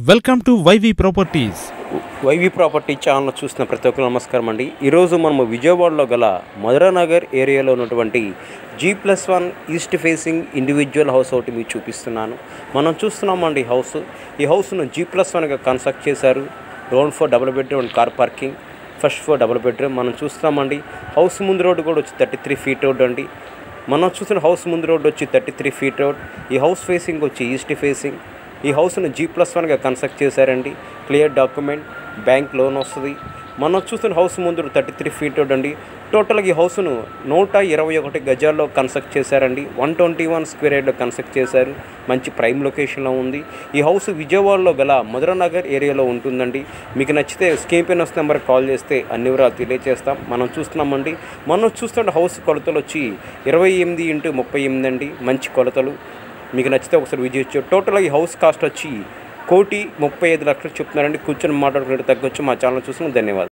welcome to YV properties YV property channel చూసిన ప్రతి ఒక్కరు నమస్కారం అండి ఈరోజు మనము విజయవాడలో గల మధురానగర్ ఏరియాలో ఉన్నటువంటి G plus one east facing individual house ఒకటి మీకు చూపిస్తున్నాను మనం చూస్తున్నామండి ఈ హౌస్ ఈ హౌస్ను జీ ప్లస్ వన్గా కన్స్ట్రక్ట్ చేశారు ground floor double bedroom and car parking first floor double bedroom మనం చూస్తున్నామండి హౌస్ ముందు రోడ్డు కూడా వచ్చి థర్టీ త్రీ ఫీట్ రోడ్ అండి మనం చూసిన హౌస్ ముందు రోడ్డు వచ్చి థర్టీ త్రీ ఫీట్ రోడ్ ఈ హౌస్ ఫేసింగ్ వచ్చి ఈస్ట్ ఫేసింగ్ ఈ హౌస్ను జీ ప్లస్ వన్గా కన్స్ట్రక్ట్ చేశారండి క్లియర్ డాక్యుమెంట్ బ్యాంక్ లోన్ వస్తుంది మనం చూస్తున్న హౌస్ ముందు థర్టీ త్రీ ఫీట్ రోడ్ అండి టోటల్గా ఈ హౌస్ను నూట ఇరవై ఒకటి గజాల్లో కన్స్ట్రక్ట్ చేశారండి వన్ ట్వంటీ వన్ స్క్వేర్ యార్డ్లో కన్స్ట్రక్ట్ చేశారు మంచి ప్రైమ్ లొకేషన్లో ఉంది ఈ హౌస్ విజయవాడలో గల మధురనగర్ ఏరియాలో ఉంటుందండి మీకు నచ్చితే స్క్రీన్ పైన వస్తే నెంబర్కి కాల్ చేస్తే అన్ని వివరాలు తెలియజేస్తాం మనం చూస్తున్నామండి మనం చూస్తున్న హౌస్ కొలతలు వచ్చి ఇరవై ఎనిమిది ఇంటూ ముప్పై ఎనిమిది అండి మంచి కొలతలు మీకు నచ్చితే ఒకసారి విజిట్ చేయొచ్చు టోటల్గా ఈ హౌస్ కాస్ట్ వచ్చి కోటి ముప్పై ఐదు లక్షలు చెప్తున్నారండి కూర్చొని మాట్లాడుకుంటే తగ్గొచ్చు మా ఛానల్ చూసిన ధన్యవాదాలు